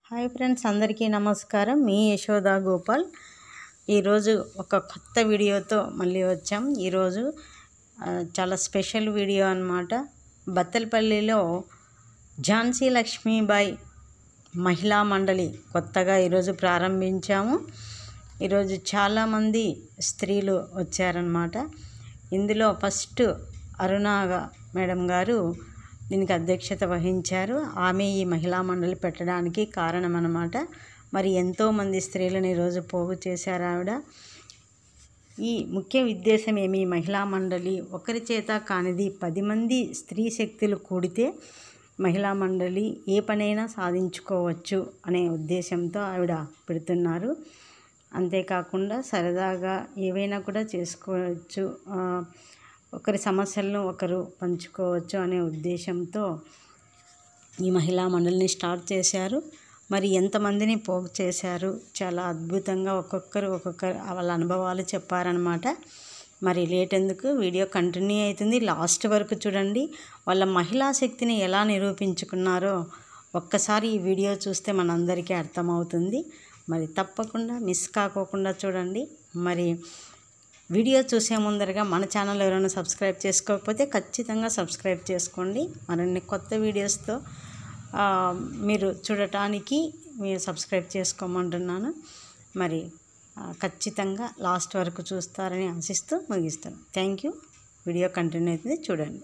Hi friends అందరికీ నమస్కారం మీ యశోదా గోపాల్ ఈరోజు ఒక కొత్త వీడియోతో మళ్ళీ వచ్చాం ఈరోజు ఆ, చాలా స్పెషల్ వీడియో అన్నమాట బత్తలపల్లిలో ఝాన్సీ లక్ష్మీబాయి మహిళా మండలి కొత్తగా ఈరోజు ప్రారంభించాము ఈరోజు చాలామంది స్త్రీలు వచ్చారనమాట ఇందులో ఫస్ట్ అరుణ మేడం గారు దీనికి అధ్యక్షత వహించారు ఆమె ఈ మహిళా మండలి పెట్టడానికి కారణం అన్నమాట మరి ఎంతోమంది స్త్రీలను ఈరోజు పోగు చేశారు ఆవిడ ఈ ముఖ్య ఉద్దేశం ఏమి మహిళా మండలి ఒకరి చేత కానిది పది మంది స్త్రీ శక్తులు కూడితే మహిళా మండలి ఏ పనైనా సాధించుకోవచ్చు అనే ఉద్దేశంతో ఆవిడ పెడుతున్నారు అంతేకాకుండా సరదాగా ఏవైనా కూడా చేసుకోవచ్చు ఆ, ఒకరి సమస్యలను ఒకరు పంచుకోవచ్చు అనే ఉద్దేశంతో ఈ మహిళా మండలిని స్టార్ట్ చేశారు మరి ఎంతమందిని పోగు చేశారు చాలా అద్భుతంగా ఒక్కొక్కరు ఒక్కొక్కరు వాళ్ళ అనుభవాలు చెప్పారనమాట మరి లేట్ ఎందుకు వీడియో కంటిన్యూ అవుతుంది లాస్ట్ వరకు చూడండి వాళ్ళ మహిళా శక్తిని ఎలా నిరూపించుకున్నారో ఒక్కసారి ఈ వీడియో చూస్తే మనందరికీ అర్థమవుతుంది మరి తప్పకుండా మిస్ కాకోకుండా చూడండి మరి వీడియో చూసే ముందరగా మన ఛానల్ ఎవరైనా సబ్స్క్రైబ్ చేసుకోకపోతే ఖచ్చితంగా సబ్స్క్రైబ్ చేసుకోండి మరిన్ని కొత్త వీడియోస్తో ఆ, మీరు చూడటానికి మీరు సబ్స్క్రైబ్ చేసుకోమంటున్నాను మరి ఆ, ఖచ్చితంగా లాస్ట్ వరకు చూస్తారని ఆశిస్తూ ముగిస్తాను థ్యాంక్ యూ వీడియో కంటిన్యూ అవుతుంది చూడండి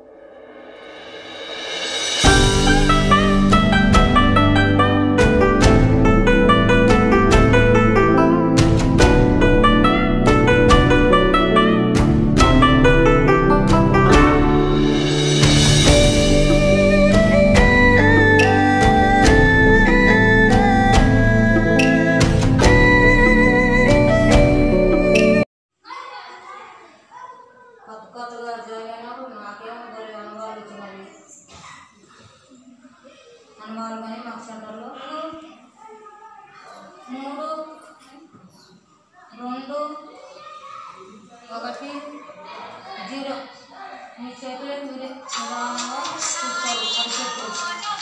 కొత్త కొత్తగా జాయిన్ అయినప్పుడు నాకేమో కొన్ని అనుభవాలు వచ్చినాయి అనుభవాలు కానీ మాకు సెంటర్లో మూడు రెండు ఒకటి జీరో మీ చేతిలో మీరే నిదానంగా చూసుకోవాలి పరిస్థితులు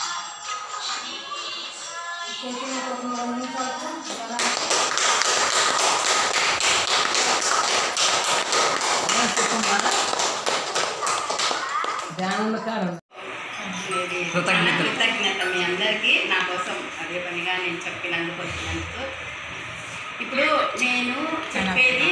చేతిలో ఒక మూడు నిమిషాలకు ఎలా కృతజ్ఞతలు. కృతజ్ఞత మీ అందరికీ నా కోసం అదే పనిగా నేను చెప్పినందుకు వచ్చినందుకు ఇప్పుడు నేను చెప్పేది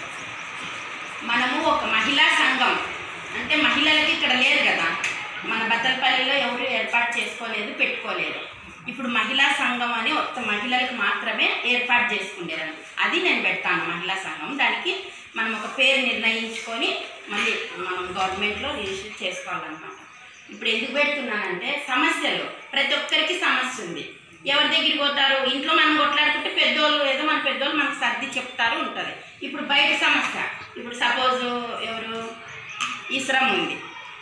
మనము ఒక మహిళా సంఘం అంటే మహిళలకి ఇక్కడ లేదు కదా మన బత్తలపల్లిలో ఎవరు ఏర్పాటు చేసుకోలేదు పెట్టుకోలేదు ఇప్పుడు మహిళా సంఘం అని ఒక్క మహిళలకు మాత్రమే ఏర్పాటు చేసుకునేదాన్ని అది నేను పెడతాను మహిళా సంఘం దానికి మనం ఒక పేరు నిర్ణయించుకొని మళ్ళీ మనం గవర్నమెంట్లో రిజిస్టర్ చేసుకోవాలన్నమాట ఇప్పుడు ఎందుకు పెడుతున్నానంటే సమస్యలు ప్రతి ఒక్కరికి సమస్య ఉంది ఎవరి దగ్గరికి పోతారు ఇంట్లో మనం కొట్లాడుకుంటే పెద్దోళ్ళు ఏదో మన పెద్దోళ్ళు మనకు సర్ది చెప్తారు ఉంటుంది ఇప్పుడు బయట సమస్య ఇప్పుడు సపోజ్ ఎవరు ఇస్రం ఉంది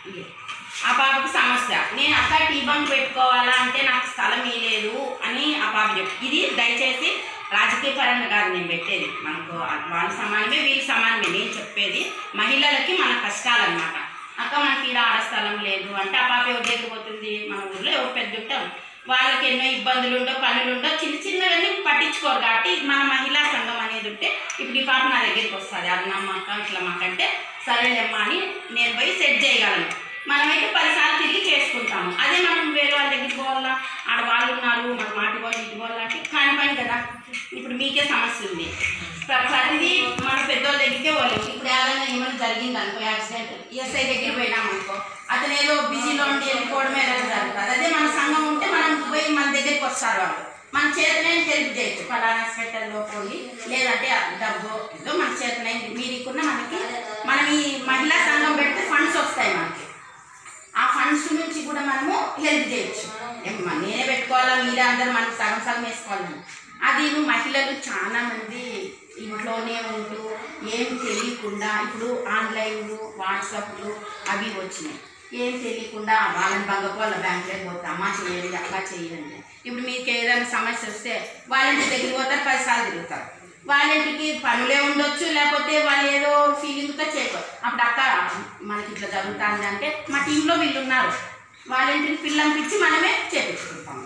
ఆ పాపకు సమస్య నేను అక్క టీ బంక్ పెట్టుకోవాలా అంటే నాకు స్థలం ఇవ్వలేదు అని ఆ పాప చెప్పు ఇది దయచేసి రాజకీయ పరంగా కాదు నేను పెట్టేది మనకు వాళ్ళ సమానమే వీళ్ళ సమానమే నేను చెప్పేది మహిళలకి మన కష్టాలన్నమాట అక్క మనకి ఈడ ఆడ స్థలం లేదు అంటే ఆ పాప ఎవరి దగ్గర పోతుంది మన ఊర్లో ఎవరు పెద్ద ఉంటాం వాళ్ళకి ఎన్నో ఇబ్బందులు ఉండో పనులు ఉండో చిన్న చిన్నవన్నీ పట్టించుకోరు కాబట్టి మన మహిళా సంఘం అనేది ఉంటే ఇప్పుడు ఈ పాప నా దగ్గరికి వస్తుంది అది నమ్మక ఇట్లా మాకంటే సరేలేమ్మా అని నేను పోయి సెట్ చేయగలను మనమైతే పదిసార్లు తిరిగి చేసుకుంటాము అదే మనం వేరే వాళ్ళ దగ్గరికి పోవాలా ఆడ వాళ్ళు ఉన్నారు మన మాట వాళ్ళు ఇటు పోవాలా అంటే కాని పని కదా ఇప్పుడు మీకే సమస్య ఉంది ప్ర- ప్రతిదీ మన పెద్దోళ్ళ దగ్గరికే పోలేము ఇప్పుడు ఏదైనా ఏమైనా జరిగింది అనుకో యాక్సిడెంట్ ఈఎస్ఐ దగ్గర పోయినాం అనుకో అతను ఏదో బిజీలో ఉండి వెళ్ళిపోవడమే ఏదైనా జరుగుతుంది అదే మన సంఘం ఉంటే మనం పోయి మన దగ్గరికి వస్తారు వాళ్ళు మన చేతనే హెల్ప్ చేయొచ్చు ఫలానా హాస్పిటల్లో పోయి లేదంటే ఆ డబ్బు ఏదో మన చేతనే మీరు ఇక్కున్న మనకి మనం ఈ మహిళా సంఘం పెడితే ఫండ్స్ వస్తాయి మనకి ఆ ఫండ్స్ నుంచి కూడా మనము హెల్ప్ చేయొచ్చు ఏమ్మా నేనే పెట్టుకోవాలా మీరే అందరూ మనకి సగం సగం వేసుకోవాలని అది మహిళలు చాలా మంది ఇంట్లోనే ఉంటూ ఏం తెలియకుండా ఇప్పుడు ఆన్లైన్లు వాట్సాప్లు అవి వచ్చినాయి ఏం తెలియకుండా వాళ్ళని బంగపోళ్ళ బ్యాంకులోకి పోతే అమ్మ చేయండి అట్లా చేయండి ఇప్పుడు మీకు ఏదైనా సమస్య వస్తే వాళ్ళంటి దగ్గరికి పోతారు పదిసార్లు తిరుగుతారు వాళ్ళంటికి పనులే ఉండొచ్చు లేకపోతే వాళ్ళు ఏదో ఫీలింగ్తో చేయకూడదు అప్పుడు అక్క మనకి ఇట్లా జరుగుతుంది అంటే మా టీంలో వీళ్ళు ఉన్నారు వాళ్ళంటిని పిల్లంపిచ్చి మనమే చేపించుకుంటాం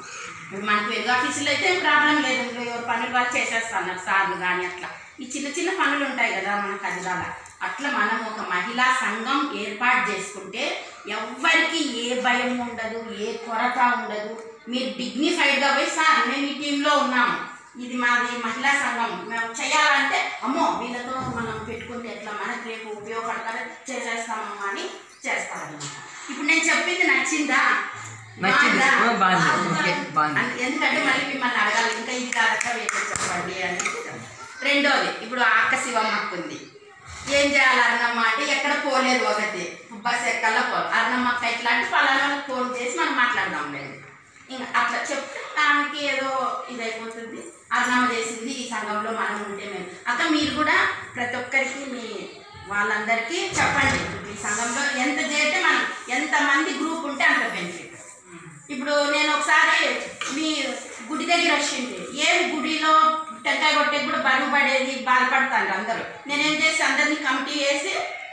ఇప్పుడు మనకు వెలుగు ఆఫీసులో అయితే ఏం ప్రాబ్లం లేదు ఇందులో ఎవరు పనులు వాళ్ళు చేసేస్తున్నారు సార్లు కానీ అట్లా ఈ చిన్న చిన్న పనులు ఉంటాయి కదా మన కదిరాల అట్లా మనం ఒక మహిళా సంఘం ఏర్పాటు చేసుకుంటే ఎవ్వరికి ఏ భయం ఉండదు ఏ కొరత ఉండదు మీరు డిగ్నిఫైడ్గా పోయి సార్ మేము ఈ టీంలో ఉన్నాము ఇది మాది మహిళా సంఘం మేము చేయాలంటే అమ్మో వీళ్ళతో మనం పెట్టుకుంటే ఎట్లా మనకి రేపు ఉపయోగపడతారో చేసేస్తామమ్మా అని చేస్తారన్నమాట ఇప్పుడు నేను చెప్పింది నచ్చిందా నచ్చింది బాగుందా? ఓ, బాగుంది ఓకే బాగుంది అంత- ఎందుకంటే మళ్ళీ మిమ్మల్ని అడగాలి ఇంకా ఇది కాదక్క వేరే చెప్పండి అని రెండోది ఇప్పుడు ఆక్క శివమ్మకు ఉంది ఏం చేయాలి అన్నమ్మ అంటే ఎక్కడ పోలేదు ఒకటి బస్ ఎక్కల్లా పోదు అన్నమ్మక్క ఇట్లా అంటే పలానా వాళ్ళకి ఫోన్ చేసి మనం మాట్లాడదాం లేదు ఇంకా అట్లా చెప్తే ఆమెకి ఏదో ఇదైపోతుంది అన్నమ్మ చేసింది ఈ సంఘంలో మనం ఉంటే మేము అక్క మీరు కూడా ప్రతి ఒక్కరికి మీ వాళ్ళందరికీ చెప్పండి ఈ సంఘంలో ఎంత చేస్తే మనం ఎంతమంది గ్రూప్ ఉంటే అంత బెనిఫిట్ ఇప్పుడు నేను ఒకసారి మీ గుడి దగ్గర వచ్చింది ఏం గుడిలో టెంకాయ కొట్టే కూడా బరువు పడేది బాధపడతాను అందరూ నేనేం చేసి అందరినీ కమిటీ వేసి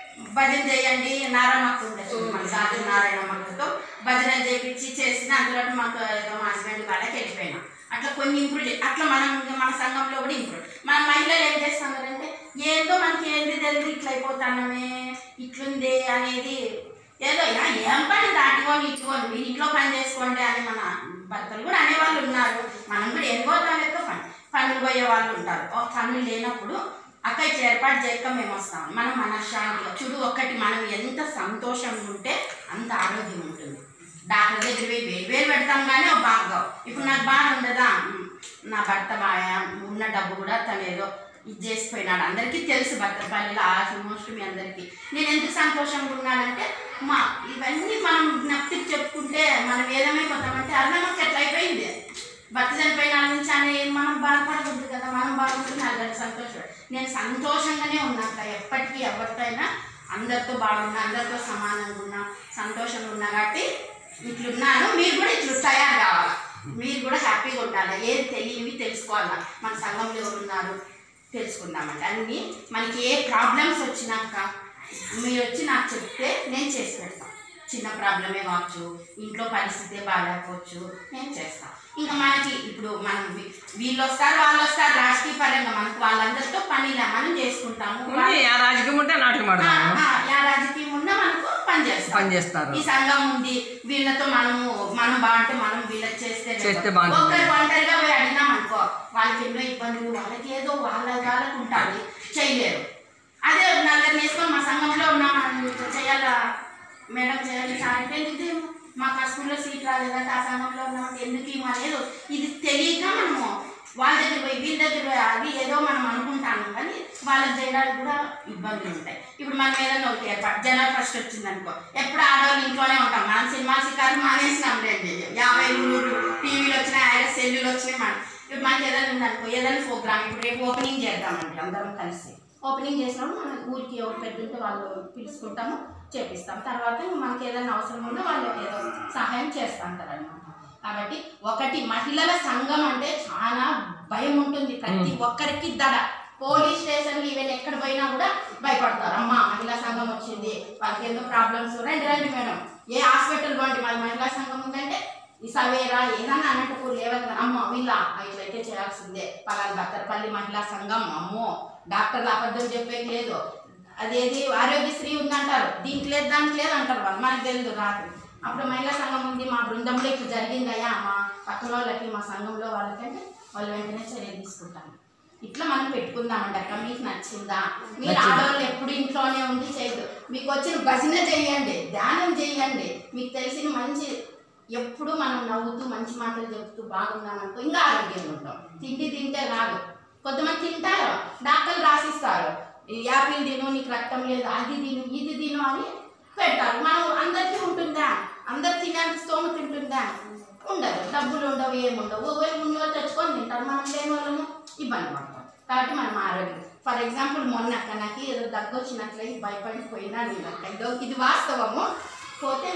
భజన చేయండి నారాయణమ్మకు ఉండొచ్చు మన సాధు నారాయణమ్మతో భజన చేపించి చేసిన అందులో మాకు ఏదో మా హస్బెండ్ వాళ్ళకి వెళ్ళిపోయినా అట్లా కొన్ని ఇంప్రూవ్ అట్లా మనం ఇంకా మన సంఘంలో కూడా ఇంప్రూవ్ మన మహిళలు ఏం చేస్తున్నారంటే ఏందో మనకి ఏంది తెలియదు ఇట్లా అయిపోతున్నామే ఇట్లుంది అనేది ఏదో "యా, ఏం పని దాటుకొని ఇట్టుకొని మీరు ఇంట్లో పని చేసుకోండి అని మన భర్తలు కూడా అనేవాళ్ళు ఉన్నారు మనం కూడా ఏం పోతాం ఎక్కువ పని పనులు పోయే వాళ్ళు ఉంటారు ఓ పనులు లేనప్పుడు అక్క ఇట్లా ఏర్పాటు చేయక మేము వస్తాం మనం మనశ్శాంతిగా చూడు ఒక్కటి మనం ఎంత సంతోషంగా ఉంటే అంత ఆరోగ్యం ఉంటుంది డాక్టర్ దగ్గర పోయి వేలు వేలు పెడతాం కానీ ఒక బాగా ఇప్పుడు నాకు బాగా ఉండదా ఉమ్, నా భర్త బాగా ఉన్న డబ్బు కూడా తను ఏదో ఇది చేసిపోయినాడు అందరికీ తెలుసు భర్తపల్లిలో ఆల్మోస్ట్ మీ అందరికీ నేను ఎందుకు సంతోషంగా ఉన్నానంటే మా ఇవన్నీ మనం జ్ఞప్తికి చెప్పుకుంటే మనం ఏదమైపోతామంటే అర్థమకి ఎట్లా అయిపోయింది భర్త చనిపోయిన వాళ్ళ నుంచి అని మనం బాధపడకూడదు కదా మనం బాగుంటుంది అందరికి సంతోషం నేను సంతోషంగానే ఉన్నాక ఎప్పటికీ ఎవరితో అయినా అందరితో బాగున్నా అందరితో సమానంగా ఉన్నా సంతోషంగా ఉన్నా కాబట్టి ఇట్లున్నాను మీరు కూడా ఇట్లు తయారు కావాలి మీరు కూడా హ్యాపీగా ఉండాలి ఏది తెలియనివి తెలుసుకోవాలి మన సంఘంలో ఎవరు ఉన్నారు తెలుసుకుందామండి అన్ని మనకి ఏ ప్రాబ్లమ్స్ వచ్చినాక మీరు వచ్చి నాకు చెప్తే నేను చేసి పెడతాను చిన్న ప్రాబ్లమే కావచ్చు ఇంట్లో పరిస్థితే బాగాలేకపోవచ్చు నేను చేస్తాను ఇంకా మనకి ఇప్పుడు మనం వీ- వీళ్ళు వస్తారు వాళ్ళు వస్తారు రాజకీయ పరంగా మనకు వాళ్ళందరితో పనిలా మనం చేసుకుంటాము ఉంది ఆ రాజకీయం ఉంటే నాటకం ఆ, ఆడదాము ఆ, యా రాజకీయం ఉన్నా మనకు పని చేస్తాం పని చేస్తారు ఈ సంఘం ఉంది వీళ్ళతో మనము మనం బాగుంటే మనం వీళ్ళకి చేస్తే చేస్తే బాగుంటుంది. ఒక్కరు ఒంటరిగా పోయి అడిగినాం అనుకో వాళ్ళకి ఎన్నో ఇబ్బందులు వాళ్ళకి ఏదో వాళ్ళ వాళ్ళకి ఉంటుంది చేయలేరు అదే నలుగురు వేసుకొని మా సంఘంలో ఉన్నాం మనం ఇట్లా చేయాలా మేడం చేయాలి సార్ అంటే ఇది మాకు ఆ స్కూల్లో సీట్ రాలేదంటే ఆ సంఘంలో ఉన్నామంటే ఎందుకు ఇవ్వలేదు ఇది తెలియక మనము వాళ్ళ దగ్గర పోయి వీళ్ళ దగ్గర పోయి అది ఏదో మనం అనుకుంటాము కానీ వాళ్ళకి చేయడానికి కూడా ఇబ్బందులు ఉంటాయి ఇప్పుడు మనం ఏదైనా ఒకటి ఏర్పాటు జనవరి ఫస్ట్ వచ్చింది అనుకో ఎప్పుడు ఆడవాళ్ళు ఇంట్లోనే ఉంటాం మనం సినిమా షికారు మానేసినాం లేండి యాభై నూరు టీవీలు వచ్చినాయి ఆయన సెల్లులు వచ్చినాయి మనం ఇప్పుడు మనకి ఏదైనా ఉందనుకో ఏదైనా ప్రోగ్రామ్ ఇప్పుడు రేపు ఓపెనింగ్ చేద్దామండి అందరం కలిసి ఓపెనింగ్ చేసినప్పుడు మనం ఊరికి ఎవరు పెట్టుంటే వాళ్ళు పిలుచుకుంటాము చేపిస్తాం తర్వాత మనకి ఏదైనా అవసరం ఉందో వాళ్ళు ఏదో సహాయం చేస్తుంటారు అనమాట కాబట్టి ఒకటి మహిళల సంఘం అంటే చాలా భయం ఉంటుంది ప్రతి ఒక్కరికి దడ పోలీస్ స్టేషన్ ఈవెన్ ఎక్కడ పోయినా కూడా భయపడతారు అమ్మ మహిళా సంఘం వచ్చింది వాళ్ళకి ఏదో ప్రాబ్లమ్స్ రండి రండి మేడం ఏ హాస్పిటల్ పోండి వాళ్ళ మహిళా సంఘం ఉందంటే ఈ సవేరా ఏదన్నా అనంతపూర్ లేవని అమ్మ వీళ్ళ ఇట్లయితే చేయాల్సిందే పలానా భర్తరపల్లి మహిళా సంఘం అమ్మో డాక్టర్లు అబద్ధం చెప్పేది లేదు అదేది ఆరోగ్యశ్రీ ఉందంటారు దీనికి లేదు దానికి లేదు అంటారు వాళ్ళు మనకు తెలియదు రాదు అప్పుడు మహిళా సంఘం ఉంది మా బృందంలో ఇప్పుడు జరిగిందయ్యా మా పక్కన వాళ్ళకి మా సంఘంలో వాళ్ళకంటే వాళ్ళు వెంటనే చర్య తీసుకుంటాను ఇట్లా మనం పెట్టుకుందామంట అక్క మీకు నచ్చిందా మీరు నచ్చింది. ఆడవాళ్ళు ఎప్పుడు ఇంట్లోనే ఉండి చేయదు మీకు వచ్చిన భజన చేయండి ధ్యానం చేయండి మీకు తెలిసిన మంచి ఎప్పుడు మనం నవ్వుతూ మంచి మాటలు చెప్తూ బాగున్నామనుకో ఇంకా ఆరోగ్యంగా ఉంటాం తిండి తింటే రాదు కొంతమంది తింటారు డాక్టర్లు రాసిస్తారు ఈ యాపిల్ తిను నీకు రక్తం లేదు అది తిను ఇది తిను అని పెడతారు మనం అందరికీ ఉంటుందా అందరు తినేంత స్తోమత ఉంటుందా ఉండదు డబ్బులు ఉండవు ఏముండవు ఒకవేళ ఉన్న వాళ్ళు తెచ్చుకొని తింటారు మనం లేని వాళ్ళము ఇబ్బంది పడతాం కాబట్టి మనం ఆరోగ్యం ఫర్ ఎగ్జాంపుల్ మొన్న అక్క నాకు ఏదో దగ్గు వచ్చినట్లయి భయపడిపోయినా నేను అక్క ఇదో ఇది వాస్తవము పోతే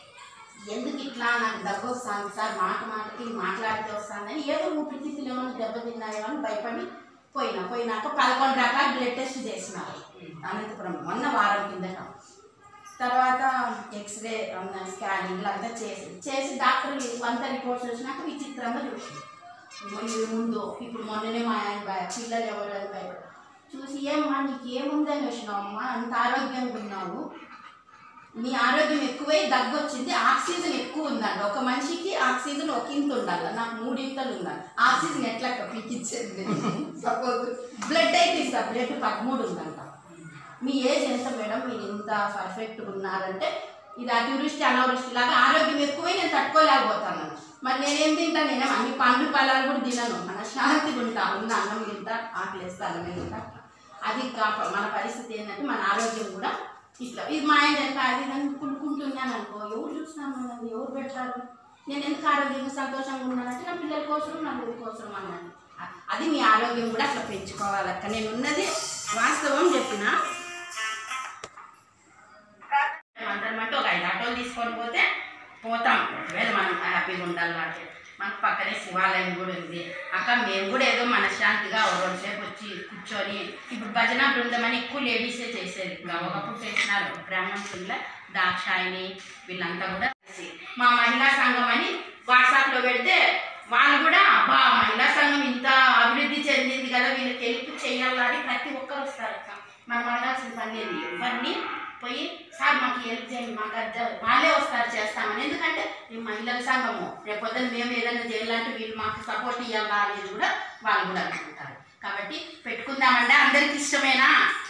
ఎందుకు ఇట్లా నాకు దగ్గు వస్తాను సార్ మాట మాటకి మాట్లాడితే వస్తుందని ఏదో ఊపిరితిత్తులు ఏమైనా దెబ్బతిన్నాయో అని భయపడి పోయినా పోయినాక పదకొండు రకాల బ్లడ్ టెస్ట్ చేసినారు అనంతపురం మొన్న వారం కిందట తర్వాత ఎక్స్రే స్కానింగ్లు అంతా చేసి చేసి డాక్టర్లు అంతా రిపోర్ట్స్ వచ్చినాక విచిత్రంగా చూసి ఇది ముందు ఇప్పుడు మొన్ననే మా ఆయన భయ పిల్లలు ఎవరు అని భయపడ చూసి ఏమ్మా నీకు ఏముందని వచ్చినావమ్మా అంత ఆరోగ్యంగా ఉన్నావు నీ ఆరోగ్యం ఎక్కువై దగ్గు వచ్చింది ఆక్సిజన్ ఎక్కువ ఉందండి ఒక మనిషికి ఆక్సిజన్ ఒక ఇంత ఉండాలి నాకు మూడింతలు ఉండాలి ఆక్సిజన్ ఎట్లా పీకిచ్చేది సపోజ్ బ్లడ్ అయితే ఇస్తా బ్లడ్ పదమూడు ఉందంట మీ ఏజ్ ఎంత మేడం మీరు ఇంత పర్ఫెక్ట్గా ఉన్నారంటే ఇది అతివృష్టి అనావృష్టి లాగా ఆరోగ్యం ఎక్కువై నేను తట్టుకోలేకపోతాను మరి నేనేం తింటా నేను అన్ని పండ్లు ఫలాలు కూడా తినను మన శాంతిగా ఉంటా ఉన్న అన్నం తింటా ఆకలిస్తాను తింటా అది కాక మన పరిస్థితి ఏంటంటే మన ఆరోగ్యం కూడా ఇట్లా ఇది మా ఆయన ఎంత అది నన్ను కుట్టుకుంటున్నాను అనుకో ఎవరు చూస్తున్నాను నన్ను ఎవరు పెట్టారు నేను ఎందుకు ఆరోగ్యంగా సంతోషంగా ఉన్నానంటే నా పిల్లల కోసం నా ఊరి కోసం అన్నాను అ- అది మీ ఆరోగ్యం కూడా అట్లా పెంచుకోవాలక్క నేను ఉన్నది వాస్తవం చెప్పిన అందరమంటే ఒక ఐదు ఆటోలు తీసుకొని పోతే పోతాం ఒకవేళ మనం హ్యాపీగా ఉండాలంటే మనకు పక్కనే శివాలయం కూడా ఉంది అక్క మేము కూడా ఏదో మనశ్శాంతిగా ఒక రెండు సేపు వచ్చి కూర్చొని ఇప్పుడు భజన బృందం అని ఎక్కువ లేడీసే చేసేది ఇంకా ఒకప్పుడు చేసినారు బ్రాహ్మణుల దాక్షాయిని వీళ్ళంతా కూడా కలిసి మా మహిళా సంఘం అని వాట్సాప్లో పెడితే వాళ్ళు కూడా అబ్బా మహిళా సంఘం ఇంత అభివృద్ధి చెందింది కదా వీళ్ళకి హెల్ప్ చేయాలని ప్రతి ఒక్కరు వస్తారు అక్క మనం అడగాల్సిన పని లేదు ఎవరిని పోయి సార్ మాకు హెల్ప్ చేయండి మాకు అది జ- వాళ్ళే వస్తారు చేస్తామని ఎందుకంటే మేము మహిళల సంఘము రేపొద్దున మేము ఏదైనా చేయాలంటే వీళ్ళు మాకు సపోర్ట్ ఇవ్వాలా అనేది కూడా వాళ్ళు కూడా అనుకుంటారు కాబట్టి పెట్టుకుందామంటే అందరికి ఇష్టమేనా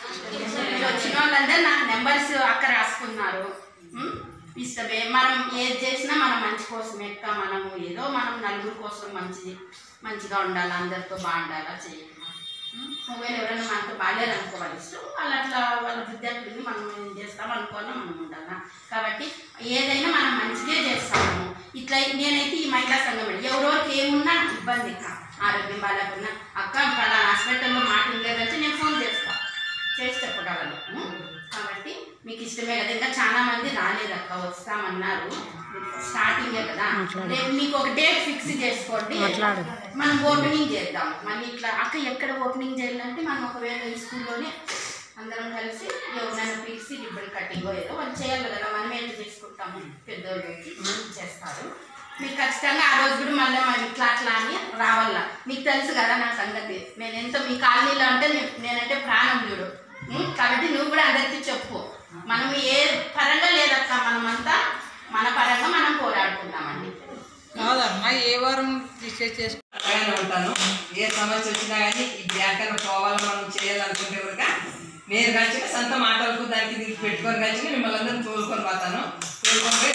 మీరు వచ్చిన వాళ్ళందరూ నాకు నెంబర్స్ అక్క రాసుకున్నారు ఉం? ఇష్టమే మనం ఏది చేసినా మనం మంచి కోసమే అక్క మనము ఏదో మనం నలుగురు కోసం మంచి మంచిగా ఉండాలి అందరితో బాగుండాలా చేయాలి ఉం? ఒకవేళ ఎవరైనా మనతో బాగాలేరు అనుకోవాలి ఇష్టం వాళ్ళు అట్లా వాళ్ళ విద్యార్థులని మనం ఏం చేస్తాం అనుకోని మనం ఉండాలా కాబట్టి ఏదైనా మనం మంచిగా చేస్తాము ఇట్లా నేనైతే ఈ మహిళా సంఘం అండి. ఎవరెవరికి ఏమున్నా ఇబ్బంది అక్క ఆరోగ్యం బాగాలేకున్నా అక్క పలానా హాస్పిటల్లో మాట లేదంటే నేను ఫోన్ చేస్తా చేసి చెప్పగలను ఉం? కాబట్టి మీకు ఇష్టమే కదా ఇంకా చాలా మంది రాలేదు అక్క వస్తామన్నారు స్టార్టింగ్ కదా రేపు మీకు ఒక డేట్ ఫిక్స్ చేసుకోండి మనం ఓపెనింగ్ చేద్దాం మళ్ళీ ఇట్లా అక్క ఎక్కడ ఓపెనింగ్ చేయాలంటే మనం ఒకవేళ ఈ స్కూల్లోనే అందరం కలిసి ఎవరైనా పిలిచి రిబ్బన్ కటింగ్ ఏదో వాళ్ళు చేయాలి కదా మనం ఏంటి చేసుకుంటాము పెద్దోళ్ళు వచ్చి చేస్తారు మీకు ఖచ్చితంగా ఆ రోజు కూడా మళ్ళీ మనం ఇట్లా అట్లా అని రావాలా మీకు తెలుసు కదా నా సంగతి నేను ఎంత మీ కాలనీలో అంటే నే- నేనంటే ప్రాణం చూడు ఉం? కాబట్టి నువ్వు కూడా అందరికీ చెప్పు మనం ఏ పరంగా లేదక్క మనమంతా మన పరంగా మనం పోరాడుకుందామండి కాదమ్మా ఏ వారం డిసైడ్ చేసుకో అలాగే ఉంటాను ఏ సమస్య వచ్చినా కానీ ఈ బ్యాంకర్ పోవాలి మనం చేయాలనుకుంటే కనుక నేను కలిసి సొంత మాటలకు దానికి దీనికి పెట్టుకొని కలిసి మిమ్మల్ని అందరిని తోలుకొని పోతాను తోలుకొని పోయి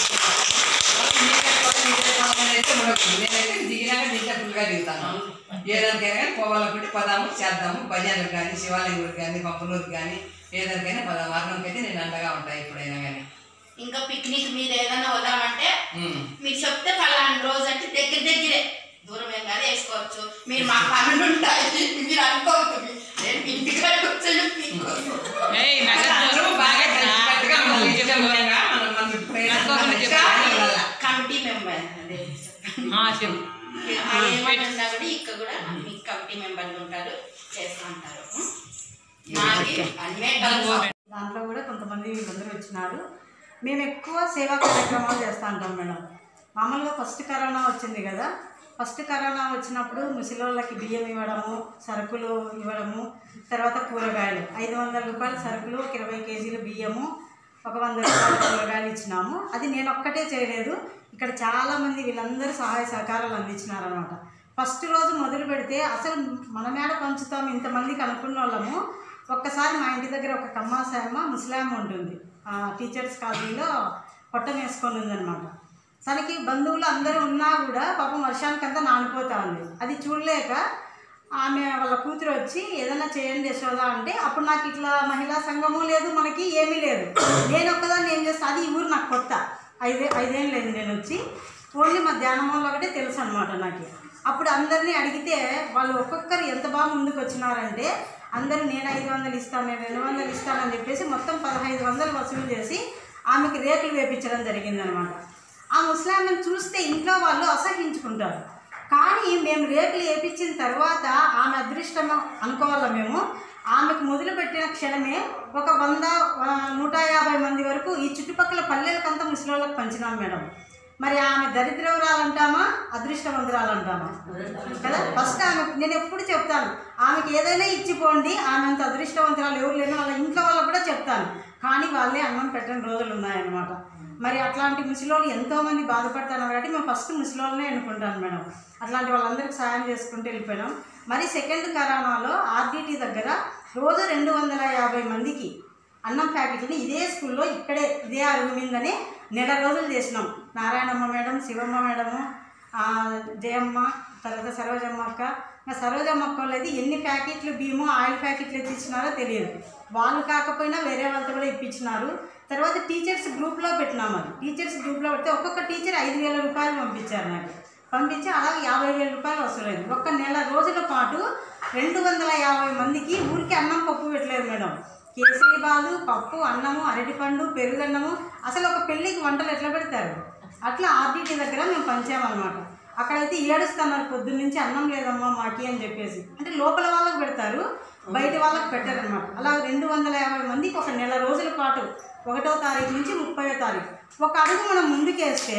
వాళ్ళు మీకే పోతే మీకే పోవాలని అయితే ఉండకూడదు. నేనైతే దిగినాక దీంట్లో ఫుల్గా దిగుతాను ఏదానికైనా కానీ పోవాలనుకుంటే పదాము చేద్దాము భజనలకు కానీ శివాలయం కానీ పప్పునూరుకి కానీ ఏదానికైనా పదాం వారణంకి అయితే నేను అండగా ఉంటాను ఎప్పుడైనా కానీ ఇంకా పిక్నిక్ మీరు ఏదైనా వద్దామంటే ఉమ్. మీరు చెప్తే పలానా రోజు అంటే దగ్గర దగ్గరే దూరం ఏం కాదు వేసుకోవచ్చు మీరు మా పనులు ఉంటాయి మీరు అనుకోవద్దు నేను ఇంటికాడ కూర్చొని పీక్కోను. అందరూ బాగా కలిసికట్టుగా మనం ఇష్టంగా మనం మనం ఎప్పుడైనా మంచిగా ఉండాలి. కమిటీ మెంబర్ అదే ఏమన్నా కూడా ఇక్కడ కూడా మీ కమిటీ మెంబర్లు ఉంటారు చేస్తూ ఉంటారు మాది అన్నే దాంట్లో కూడా కొంతమంది వీళ్ళందరూ వచ్చినారు మేము ఎక్కువ సేవా కార్యక్రమాలు చేస్తూ ఉంటాం మేడం మామూలుగా ఫస్ట్ కరోనా వచ్చింది కదా ఫస్ట్ కరోనా వచ్చినప్పుడు ముసలోళ్ళకి బియ్యం ఇవ్వడము సరుకులు ఇవ్వడము తర్వాత కూరగాయలు ఐదు వందల రూపాయల సరుకులు ఒక ఇరవై కేజీలు బియ్యము ఒక వంద రూపాయల కూరగాయలు ఇచ్చినాము అది నేను ఒక్కటే చేయలేదు ఇక్కడ చాలామంది వీళ్ళందరూ సహాయ సహకారాలు అందించినారనమాట ఫస్ట్ రోజు మొదలు పెడితే అసలు మన మేడ పంచుతాం ఇంతమందికి అనుకున్న వాళ్ళము ఒక్కసారి మా ఇంటి దగ్గర ఒక కమ్మాసాయమ్మ ముస్లాం ఉంటుంది ఆ, టీచర్స్ కాలనీలో పొట్టం వేసుకొని ఉందన్నమాట తనకి బంధువులు అందరూ ఉన్నా కూడా పాపం వర్షానికంతా నానిపోతా ఉంది అది చూడలేక ఆమె వాళ్ళ కూతురు వచ్చి ఏదైనా చేయండి యశోద అంటే అప్పుడు నాకు ఇట్లా మహిళా సంఘము లేదు మనకి ఏమీ లేదు నేను ఒక్కదాన్ని ఏం చేస్తా అది ఈ ఊరు నాకు కొత్త ఐదే ఐదేళ్ళు లేదు నేను వచ్చి ఓన్లీ మా ధ్యానమంలో ఒకటే తెలుసు అనమాట నాకు అప్పుడు అందరినీ అడిగితే వాళ్ళు ఒక్కొక్కరు ఎంత బాగా ముందుకు వచ్చినారంటే అందరూ నేను ఐదు వందలు ఇస్తాను నేను రెండు వందలు ఇస్తానని చెప్పేసి మొత్తం పదహైదు వందలు వసూలు చేసి ఆమెకి రేకులు వేపించడం జరిగిందనమాట ఆ ముస్లాంని చూస్తే ఇంట్లో వాళ్ళు అసహించుకుంటారు కానీ మేము రేకులు వేపించిన తర్వాత ఆమె అదృష్టం అనుకోవాలా మేము ఆమెకు మొదలుపెట్టిన క్షణమే ఒక వంద ఆ, నూట యాభై మంది వరకు ఈ చుట్టుపక్కల పల్లెలకంతా ముసలిళ్ళకి పంచినాం మేడం మరి ఆమె దరిద్రవరాలంటామా అదృష్టవంతురాలంటామా కదా ఫస్ట్ ఆమె నేను ఎప్పుడు చెప్తాను ఆమెకి ఏదైనా ఇచ్చిపోండి ఆమె అంత అదృష్టవంతురాలు ఎవరు లేని వాళ్ళ ఇంట్లో వాళ్ళకు కూడా చెప్తాను కానీ వాళ్ళే అన్నం పెట్టని రోజులు ఉన్నాయన్నమాట మరి అట్లాంటి ముసలోళ్ళు ఎంతోమంది బాధపడతాను కాబట్టి మేము ఫస్ట్ ముసలోళ్ళనే అనుకుంటాను మేడం అట్లాంటి వాళ్ళందరికీ సాయం చేసుకుంటూ వెళ్ళిపోయినాం మరి సెకండ్ కరోనాలో ఆర్డిటి దగ్గర రోజు రెండు వందల యాభై మందికి అన్నం ప్యాకెట్లని ఇదే స్కూల్లో ఇక్కడే ఇదే అరుగు మీదనే నెల రోజులు చేసినాం నారాయణమ్మ మేడం శివమ్మ మేడము ఆ, జయమ్మ తర్వాత సరోజమ్మ అక్క ఇంకా సరోజమ్మ అక్క వాళ్ళది ఎన్ని ప్యాకెట్లు బియ్యము ఆయిల్ ప్యాకెట్లు ఎత్తిచ్చినారో తెలియదు వాళ్ళు కాకపోయినా వేరే వాళ్ళతో కూడా ఇప్పించినారు తర్వాత టీచర్స్ గ్రూప్లో పెట్టినాం అది టీచర్స్ గ్రూప్లో పెడితే ఒక్కొక్క టీచర్ ఐదు వేల రూపాయలు పంపించారు నాకు పంపించి అలాగే యాభై వేల రూపాయలు వసూలైంది ఒక్క నెల రోజుల పాటు రెండు వందల యాభై మందికి ఊరికి అన్నం పప్పు పెట్టలేదు మేడం కేసరి బాలు పప్పు అన్నము అరటిపండు పెరుగన్నము అసలు ఒక పెళ్ళికి వంటలు ఎట్లా పెడతారు అట్లా ఆర్డిటీ దగ్గర మేము పంచామన్నమాట అక్కడైతే ఏడుస్తున్నారు పొద్దున్న నుంచి అన్నం లేదమ్మా మాకి అని చెప్పేసి అంటే లోపల వాళ్ళకి పెడతారు బయట వాళ్ళకి పెట్టారనమాట అలా రెండు వందల యాభై మందికి ఒక నెల రోజుల పాటు ఒకటో తారీఖు నుంచి ముప్పయో తారీఖు ఒక అడుగు మనం ముందుకేస్తే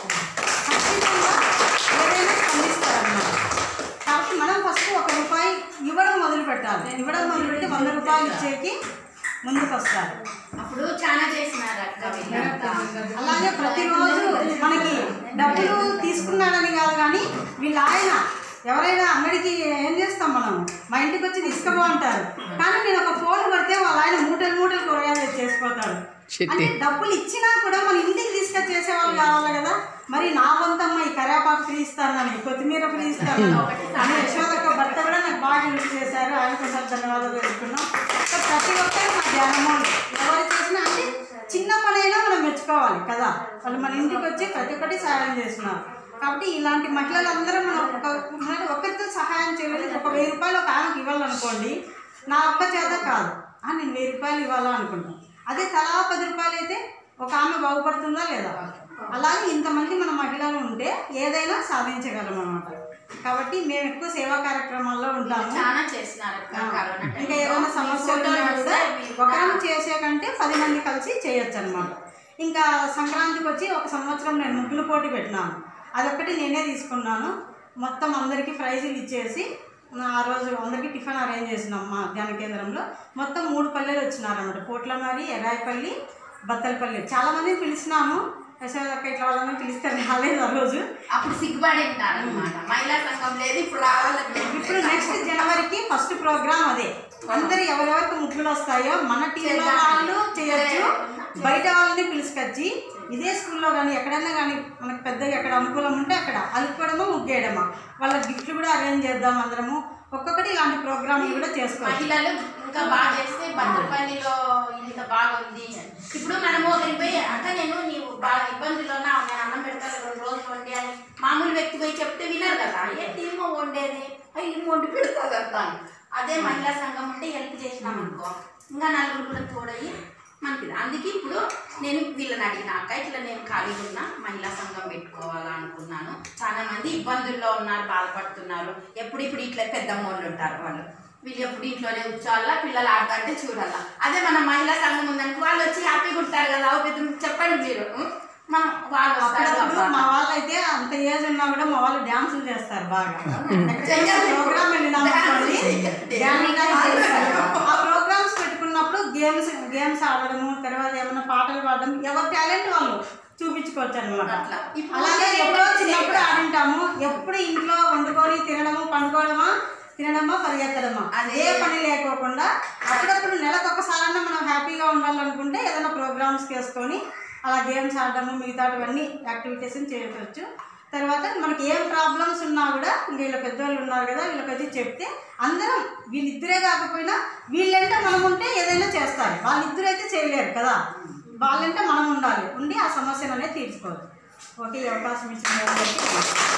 ఖచ్చితంగా ఏదైనా స్పందిస్తారన్నమాట కాబట్టి మనం ఫస్ట్ ఒక రూపాయి ఇవ్వడం మొదలు పెట్టాలి ఇవ్వడం మొదలు పెడితే వంద రూపాయలు ఇచ్చేకి ముందుకు వస్తారు అప్పుడు చాలా చేసినారు అక్క వీళ్ళంతా. అలాగే ప్రతిరోజు మనకి డబ్బులు తీసుకున్నాడని కాదు కానీ వీళ్ళ ఆయన ఎవరైనా అంగడికి ఏం చేస్తాం మనం మా ఇంటికి వచ్చి తీసుకుపో అంటారు కానీ నేను ఒక ఫోన్ కొడితే వాళ్ళ ఆయన మూటలు మూటలు కూరగాయలు తెచ్చి చేసుకుపోతాడు అంటే డబ్బులు ఇచ్చినా కూడా మన ఇంటికి తీసుకొచ్చి చేసేవాళ్ళు కావాలి కదా మరి నా వంతమ్మ ఈ కరేపాకు ఫ్రీ ఇస్తానని కొత్తిమీర ఫ్రీ ఇస్తాను అని యశోదక్క భర్త కూడా నాకు బాగా హెల్ప్ చేశారు ఆయన కొంచెం ధన్యవాదాలు తెలుపుకున్నాం సో ప్రతి ఒక్కరు మా ధ్యానమో ఎవరు చేసినా అంటే చిన్న పనైనా మనం మెచ్చుకోవాలి కదా వాళ్ళు మన ఇంటికి వచ్చి ప్రతి ఒక్కటి సహాయం చేస్తున్నారు కాబట్టి ఇలాంటి మహిళలందరూ మనం ఒక మన ఒకరితో సహాయం చేయలేదు ఒక వెయ్యి రూపాయలు ఒక ఆమెకి ఇవ్వాలనుకోండి నా ఒక్క చేత కాదు ఆ, నేను వెయ్యి రూపాయలు ఇవ్వాలా అనుకుంటాను అదే తలా పది రూపాయలు అయితే ఒక ఆమె బాగుపడుతుందా లేదా అలాగే ఇంతమంది మన మహిళలు ఉంటే ఏదైనా సాధించగలం అన్నమాట కాబట్టి మేము ఎక్కువ సేవా కార్యక్రమాల్లో ఉంటాము చాలా చేసినారు అక్క కరోనా ఇంకా టైంలో. ఏదైనా సమస్యలు ఫోటోలు ఉన్నా కూడా వస్తాయి, మీరు ఒకరం చేసే కంటే పది మంది కలిసి చేయొచ్చు అనమాట ఇంకా సంక్రాంతికి వచ్చి ఒక సంవత్సరం నేను ముగ్గులు పోటీ పెట్టినాను అదొక్కటి నేనే తీసుకున్నాను మొత్తం అందరికీ ప్రైజులు ఇచ్చేసి ఆ రోజు అందరికీ టిఫిన్ అరేంజ్ చేసినాం మా ధ్యాన కేంద్రంలో మొత్తం మూడు పల్లెలు వచ్చినారన్నమాట పోట్లమారి ఎర్రాయిపల్లి బత్తలపల్లి చాలా మందిని పిలిచినాము యశోదక్క ఇట్లా వాళ్ళని పిలిస్తే రాలేదు ఆ రోజు అప్పుడు సిగ్గుపడి ఉంటారు అనమాట మహిళా సంఘం లేదు ఇప్పుడు రావాలని ఇప్పుడు నెక్స్ట్ జనవరికి ఫస్ట్ ప్రోగ్రామ్ అదే అందరు ఎవరెవరికి ముగ్గులు వస్తాయో మన టీంలో వాళ్ళు చేయొచ్చు బయట వాళ్ళని పిలుచుకొచ్చి ఇదే స్కూల్లో కానీ ఎక్కడైనా కానీ మనకు పెద్దగా ఎక్కడ అనుకూలం ఉంటే అక్కడ అలుపుకోవడమా ముగ్గేయడమా వాళ్ళ గిఫ్ట్లు కూడా అరేంజ్ చేద్దాం అందరము ఒక్కొక్కటి ఇలాంటి ప్రోగ్రాంలు కూడా చేసుకోవచ్చు మహిళలు ఇంకా బాగా చేస్తే బతుపల్లిలో ఇంత బాగుంది ఇప్పుడు మనము ఒకరికి పోయి అక్క నేను నీవు బాగా ఇబ్బందుల్లో ఉన్నావు నేను అన్నం పెడతాను రెండు రోజులు వండి అని మామూలు వ్యక్తి పోయి చెప్తే వినరు కదా ఏంటి ఏమో వండేది అయ్యి ఏమో వండి పెడతాది అంటాను అదే మహిళా సంఘం ఉంటే హెల్ప్ చేసినాం అనుకో ఇంకా నలుగురు కూడా తోడయి మనకి అందుకే ఇప్పుడు నేను వీళ్ళని అడిగినాక ఇట్లా నేను ఖాళీగా ఉన్నా మహిళా సంఘం పెట్టుకోవాలా అనుకున్నాను చాలా మంది ఇబ్బందుల్లో ఉన్నారు బాధపడుతున్నారు ఎప్పుడు ఇప్పుడు ఇట్లా పెద్దమ్మోళ్ళు ఉంటారు వాళ్ళు వీళ్ళు ఎప్పుడు ఇంట్లోనే కూర్చోవాలా పిల్లలు ఆడుతుంటే చూడాలా అదే మన మహిళా సంఘం ఉందనుకో వాళ్ళు వచ్చి హ్యాపీగా ఉంటారు కదా ఓ పెద్ద చెప్పండి మీరు ఉం? మనం వాళ్ళు వస్తారు అప్పుడప్పుడు మా అబ్బా. వాళ్ళైతే అంత ఏజ్ ఉన్నా కూడా మా వాళ్ళు డ్యాన్సులు చేస్తారు బాగా ప్రోగ్రామ్ వెళ్ళినాం అనుకోండి డ్యాన్స్ చేస్తారు ఆ ప్రోగ్రామ్స్ పెట్టుకున్నప్పుడు గేమ్స్ గేమ్స్ ఆడడము తర్వాత ఏమైనా పాటలు పాడడం ఎవరి టాలెంట్ వాళ్ళు చూపించుకోవచ్చు అనమాట అట్లా. ఇప్పుడు అలాగే ఎప్పుడో చిన్నప్పుడు ఆడింటాము ఎప్పుడు ఇంట్లో వండుకొని తినడము పండుకోవడమా తినడమా పరిగెత్తడమా అదే పని లేకోకుండా అప్పుడప్పుడు నెలకు ఒకసారన్నా మనం హ్యాపీగా ఉండాలనుకుంటే ఏదైనా ప్రోగ్రామ్స్ చేసుకొని అలా గేమ్స్ ఆడడము మిగతావన్నీ యాక్టివిటీస్ చేయవచ్చు తర్వాత మనకి ఏం ప్రాబ్లమ్స్ ఉన్నా కూడా ఇంక వీళ్ళ పెద్దవాళ్ళు ఉన్నారు కదా వీళ్ళకి వచ్చి చెప్తే అందరం వీళ్ళిద్దరే కాకపోయినా వీళ్ళంట మనం ఉంటే ఏదైనా చేస్తారు వాళ్ళిద్దరు అయితే చేయలేరు కదా వాళ్ళంటే మనం ఉండాలి ఉండి ఆ సమస్యను అనేది తీర్చుకోవచ్చు ఓకే ఈ అవకాశం ఇచ్చిన వాళ్ళకి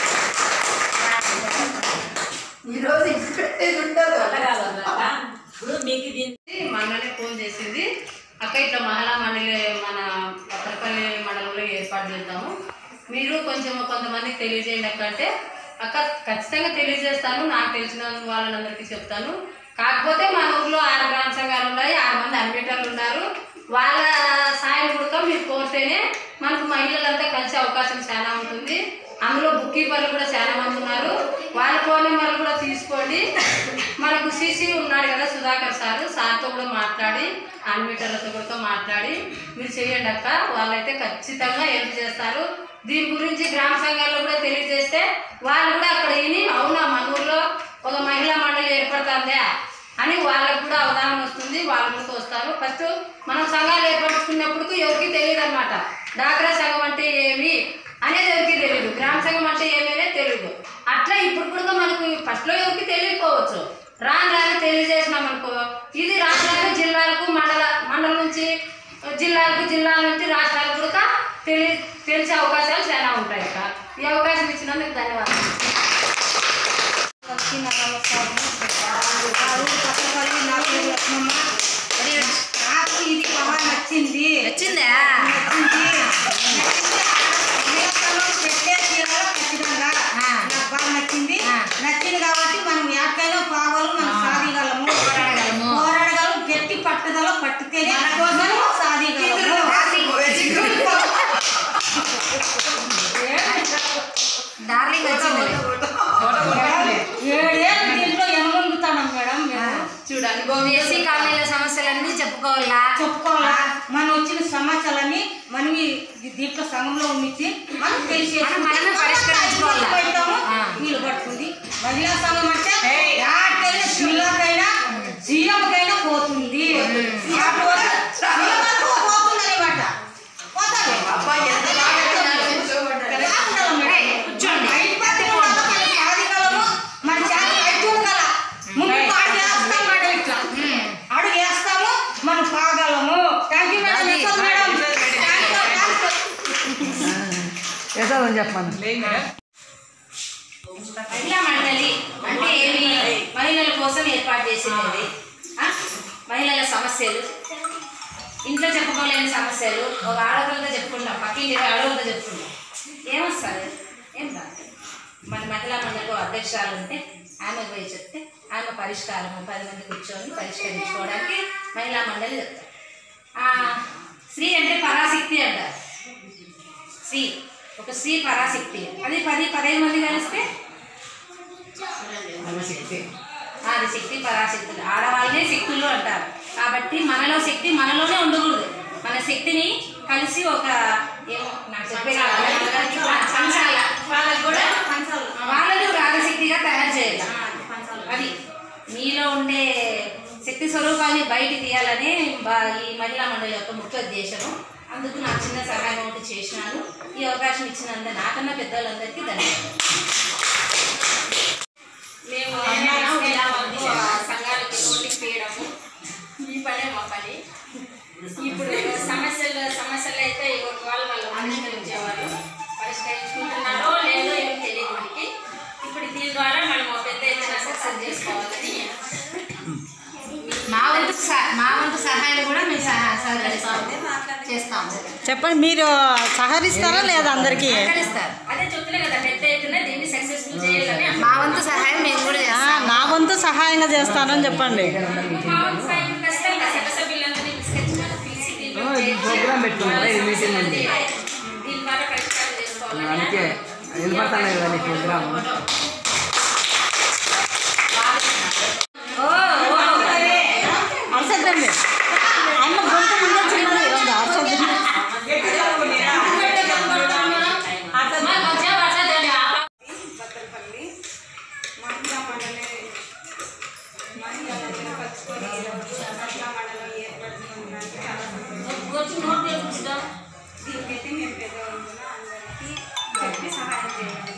ఈ రోజు ఇంటి పెట్టేది ఉండదు ఇప్పుడు మీకు దీనికి మననే ఫోన్ చేసింది అక్క ఇట్లా మహిళా మండలి మన పక్కపల్లి మండలంలో ఏర్పాటు చేద్దాము మీరు కొంచెం కొంతమందికి తెలియజేయండి అక్క అంటే అక్క ఖచ్చితంగా తెలియజేస్తాను నాకు తెలిసిన వాళ్ళందరికీ చెప్తాను కాకపోతే మన ఊర్లో ఆరు గ్రామ సంఘాలు ఉన్నాయి ఆరు మంది అన్వేటర్లు ఉన్నారు వాళ్ళ సాయం కూడా మీరు కోరితేనే మనకు మహిళలంతా కలిసే అవకాశం చాలా ఉంటుంది అందులో బుక్ కీపర్లు కూడా చాలా మంది ఉన్నారు వాళ్ళ ఫోన్ నెంబర్లు కూడా తీసుకోండి మనకు సీసీ ఉన్నాడు కదా సుధాకర్ సార్ సార్తో కూడా మాట్లాడి అన్మీటర్లతో కూడా మాట్లాడి మీరు చేయండి అక్క వాళ్ళైతే ఖచ్చితంగా హెల్ప్ చేస్తారు దీని గురించి గ్రామ సంఘాల్లో కూడా తెలియజేస్తే వాళ్ళు కూడా అక్కడ విని అవునా మన ఊర్లో ఒక మహిళా మండలి ఏర్పడుతుందా అని వాళ్ళకు కూడా అవగాహన వస్తుంది వాళ్ళు కూడా వస్తారు ఫస్ట్ మనం సంఘాలు ఏర్పరచుకున్నప్పుడు ఎవరికి తెలియదు అనమాట డాక్రా సంఘం అంటే ఏమి అనేది ఎవరికి తెలియదు గ్రామ సంఘం అంటే ఏమి అనేది తెలియదు అట్లా ఇప్పుడు కూడా మనకు ఫస్ట్లో ఎవరికి తెలియకపోవచ్చు రాను రాను తెలియజేసినాం అనుకో ఇది రాను రాను జిల్లాలకు మండల మండలం నుంచి జిల్లాలకు జిల్లాల నుంచి రాష్ట్రాలకు కూడా తెలి తెలిసే అవకాశాలు చాలా ఉంటాయి అక్క ఈ అవకాశం ఇచ్చినందుకు ధన్యవాదాలు అందరికీ నా నమస్కారము. నా ఊరు పక్కపల్లి, నా పేరు లక్ష్మమ్మ. నాకు ఇది బాగా నచ్చింది వచ్చిందా నచ్చింది నచ్చింది. జీవితంలో పెట్టే చీరలు ఖచ్చితంగా నాకు బాగా నచ్చింది నచ్చింది కాబట్టి మనం ఎక్కడైనా పోవాలి మనం సాధిగలము పోరాడగలము. పోరాడగలము గట్టి పట్టుదల పట్టుతేనే మనం సాధిగలము డార్లింగ్ వచ్చింది ఏడేళ్ళు దీంట్లో ఎనగొంగుతాం మేడం మేము చూడు అనుభవం ఏసీ కాలనీల సమస్యలన్నీ చెప్పుకోవాలా చెప్పుకోవాలా మనం వచ్చిన సమాచారాన్ని మనం ఈ దీంట్లో సంఘంలో ఉంచి మనం తెలిసి మనం మనమే పరిష్కరించుకోవాలా. ఆ. వీలు పడుతుంది మహిళా సంఘం అంటే యాడికైనా జిల్లాకైనా సీఎంకైనా పోతుంది అటు వరకు సీఎం వరకు పోతుంది అనమాట పోతుంది. అబ్బాయి ఎంత బాగా విన్నారో చూడండి. రాగలం మేడం. కూర్చోండి. ఐపతి ఉండాలి, మనం సాధిగలము, మన చేతి ఐదు ఉండాల. ముందు అడుగు వేస్తాం మేడం ఇట్లా. అడుగు వేస్తాము మనం కాగలము థ్యాంక్ యూ మేడం అది. Yashoda madam thank you, thank you. లేదు మేడం మహిళా మండలి అంటే ఏమి మహిళల కోసం ఏర్పాటు చేసినది ఆ? మహిళల సమస్యలు ఇంట్లో చెప్పుకోలేని సమస్యలు ఒక ఆడవాళ్ళతో చెప్పుకుంటాం పక్కింటి ఆడవాళ్ళతో చెప్పుకుంటాం ఏమొస్తుంది ఏం రాదు మన మహిళా మండలిలో అధ్యక్షురాలు ఉంటే ఆమె పోయి చెప్తే ఆమె పరిష్కారం పది మంది కూర్చొని పరిష్కరించుకోవడానికి మహిళా మండలి చెప్తారు ఆ, స్త్రీ అంటే పరాశక్తి అంటారు స్త్రీ ఒక స్త్రీ పరాశక్తి అది పది పదహైదు మంది కలిస్తే అది శక్తి అది శక్తి పరాశక్తులు ఆడవాళ్ళనే శక్తులు అంటారు కాబట్టి మనలో శక్తి మనలోనే ఉండకూడదు మన శక్తిని కలిసి ఒక ఏమో నాకు చెప్పేది పంచాల వాళ్ళకు కూడా వాళ్ళని ఒక ఆడశక్తిగా తయారు చేయాలి అది మీలో ఉండే శక్తి స్వరూపాన్ని బయట తీయాలని బా- ఈ మహిళా మండలి యొక్క ముఖ్య ఉద్దేశము అందుకు నా చిన్న సహాయం ఒకటి చేసినాను ఈ అవకాశం ఇచ్చినందుకు నాకన్నా పెద్దవాళ్ళందరికీ ధన్యవాదాలు మేము ఏమైనా ఇలా వరకు ఆ సంఘాలకి నోటీస్ వేయడము ఈ పనే మా పని ఇప్పుడు సమస్యలు సమస్యలు అయితే ఎవరి వాళ్ళు వాళ్ళు పరిష్కరించేవాళ్ళు పరిష్కరించుకుంటున్నారో లేదో ఏమో తెలియదు మనకి ఇప్పుడు దీని ద్వారా మనం ఒక పెద్ద ఎత్తున సక్సెస్ చేసుకోవాలని మా వంతు సహ- మా వంతు సహాయం కూడా మేము సహా సహకరిస్తాము చేస్తాము చెప్పండి మీరు సహకరిస్తారా లేదా అందరికీ సహకరిస్తారు అదే చెప్తున్నా కదా పెద్ద ఎత్తున దీన్ని సక్సెస్ఫుల్ చేయాలని మా వంతు సహాయం మేము కూడా ఆ, చేస్తాం నా వంతు సహాయంగా చేస్తానని చెప్పండి మా వంతు సహాయం ఖచ్చితంగా సభ సభ్యులందరినీ తీసుకొచ్చి పిలిచి దీంట్లో చేర్చి ప్రోగ్రామ్ పెట్టుకున్నారా? ఈ మీటింగ్ ఉంది. దీని ద్వారా పరిష్కారం చేసుకోవాలని అందుకే వెళ్ళిపోతాను కదా నీ ప్రోగ్రామ్ అరసద్దండి అమ్మ గొంతు ముందే చిన్నది రెండు అరసద్దండి భద్రపల్లి మహిళా మండలి మహిళలను కలుసుకొని మహిళా మండలం ఏర్పరచుకోవడానికి చాలా సంతోషం. దీనికైతే మేము పెద్దవాళ్ళుగా అందరికీ చెప్పి సహాయం చేయాలి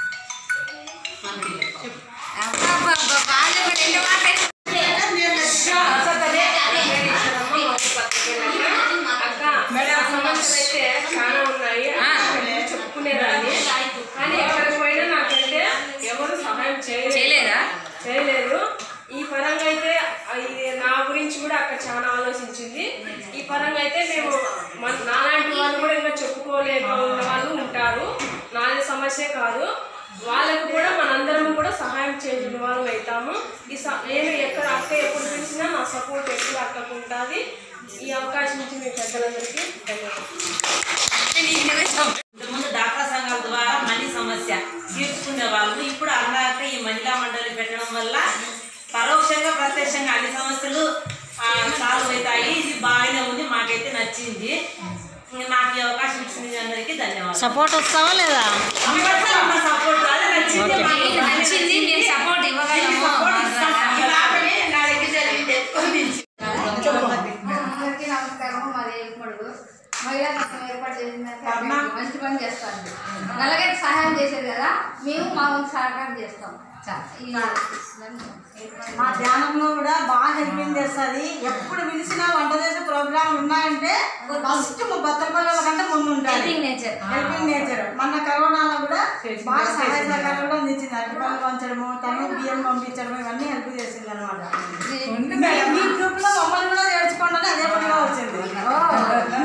మేడం సమస్యలు అయితే చాలా ఉన్నాయి అక్కడ చెప్పుకునేదాన్ని కానీ ఎక్కడికి పోయినా నాకైతే ఎవరు సహాయం చేయలేదు చేయలేదా చేయలేదు ఈ పరంగా అయితే ఆ ఇది నా గురించి కూడా అక్కడ చాలా ఆలోచించింది ఈ పరంగా అయితే మేము మన నాలాంటి వాళ్ళు కూడా ఇంకా చెప్పుకోలేక ఉన్న వాళ్ళు ఉంటారు నాది సమస్య కాదు వాళ్ళకు కూడా మనందరం కూడా సహాయం చేసిన వాళ్ళు అవుతాము ఈ స- నేను ఎక్కడ అక్క ఎప్పుడు పిలిచినా నా సపోర్ట్ ఎప్పుడు అక్కకు ఉంటుంది ఈ అవకాశం ఇచ్చి మీ పెద్దలందరికీ ధన్యవాదాలు ముందు డాక్రా సంఘాల ద్వారా మనీ సమస్య తీర్చుకునే వాళ్ళు ఇప్పుడు అన్నాక ఈ మహిళా మండలి పెట్టడం వల్ల పరోక్షంగా ప్రత్యక్షంగా అన్ని సమస్యలు సాల్వ్ అవుతాయి ఇది బాగానే ఉంది మాకైతే నచ్చింది ఇంక నాకు ఈ అవకాశం ఇచ్చిన మీ అందరికీ ధన్యవాదాలు సపోర్ట్ వస్తావా లేదా సపోర్ట్ కాదు నచ్చింది మాకు నచ్చింది మేము సపోర్ట్ ఇవ్వగలము ఈ పాపని నా దగ్గర జరిగింది ఎత్తుకొని నిలిచి. అందరికీ నమస్కారం మాది ఏడుమడుగు మహిళా సంఘం ఏర్పాటు చేసిందంటే మేము మంచి పని చేస్తాం నల్లగైతే సహాయం చేసేది కదా మేము మా వంతు సహకారం చేస్తాం ఈ మా ధ్యానంలో కూడా బాగా హెల్పింగ్ చేస్తుంది ఎప్పుడు పిలిచినా వంట చేసే ప్రోగ్రామ్ ఉన్నాయంటే ఫస్ట్ మా బత్తల పిల్లల కంటే ముందు ఉంటాయి Helping nature. హెల్పింగ్ నేచర్ మన కరోనాలో కూడా బాగా సహాయ సహకారాలు కూడా అందించింది అరటిపళ్ళు పంచడము తను బియ్యం పంపించడము ఇవన్నీ హెల్ప్ చేసింది అనమాట మీ గ్రూప్ లో మమ్మల్ని కూడా చేర్చుకోండి అని అదే పనిగా వచ్చింది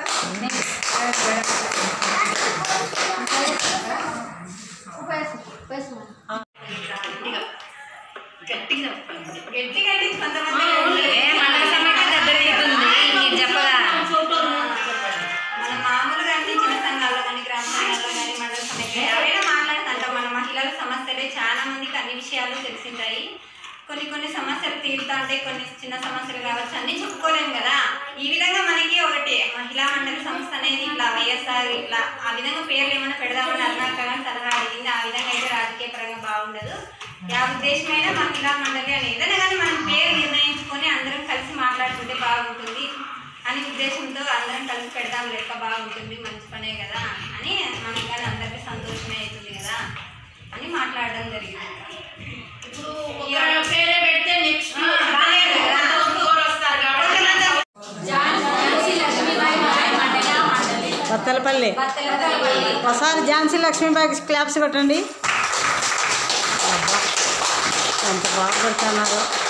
గట్టిగా చెప్పండి. గట్టిగా అంటే కొంతమంది మండల సమైక్య దెబ్బతింటుంది మీరు చెప్పగా మన మామూలుగా అన్ని చిన్న సంఘాల్లో కానీ గ్రామ సంఘాల్లో కానీ మండల సమైక్య ఎవరైనా మాట్లాడుతుంటాం మన మహిళల సమస్యలే చాలా మందికి అన్ని విషయాలు తెలిసింటాయి కొన్ని కొన్ని సమస్యలు తీరుతా ఉంటాయి కొన్ని చిన్న సమస్యలు కావచ్చు అన్ని చెప్పుకోలేం కదా ఈ విధంగా మనకి ఒకటి మహిళా మండలి సంస్థ అనేది ఇట్లా వైఎస్ఆర్ ఇట్లా ఆ విధంగా పేర్లు ఏమైనా పెడదామని అన్నాక కానీ సలహా అడిగింది ఆ విధంగా అయితే రాజకీయ పరంగా బాగుండదు యా ఉద్దేశమైన మహిళా మండలి అని ఏదైనా కానీ మనం పేరు నిర్ణయించుకొని అందరం కలిసి మాట్లాడుకుంటే బాగుంటుంది అని ఉద్దేశంతో అందరం కలిసి పెడదాం లెక్క బాగుంటుంది మంచి పనే కదా అని మనకి కానీ అందరికీ సంతోషమే అవుతుంది కదా అని మాట్లాడడం జరిగింది ఇప్పుడు ఒక పేరే పెడితే నెక్స్ట్ బాగాలేదు కదా. ఇంకోరు వస్తారు కాబట్టి ఝాన్సీ లక్ష్మీబాయి మహిళా మండలి బత్తలపల్లి ఒకసారి ఝాన్సీ లక్ష్మీబాయికి క్లాప్స్ కొట్టండి అబ్బా, ఎంత బాగా కొడుతున్నారు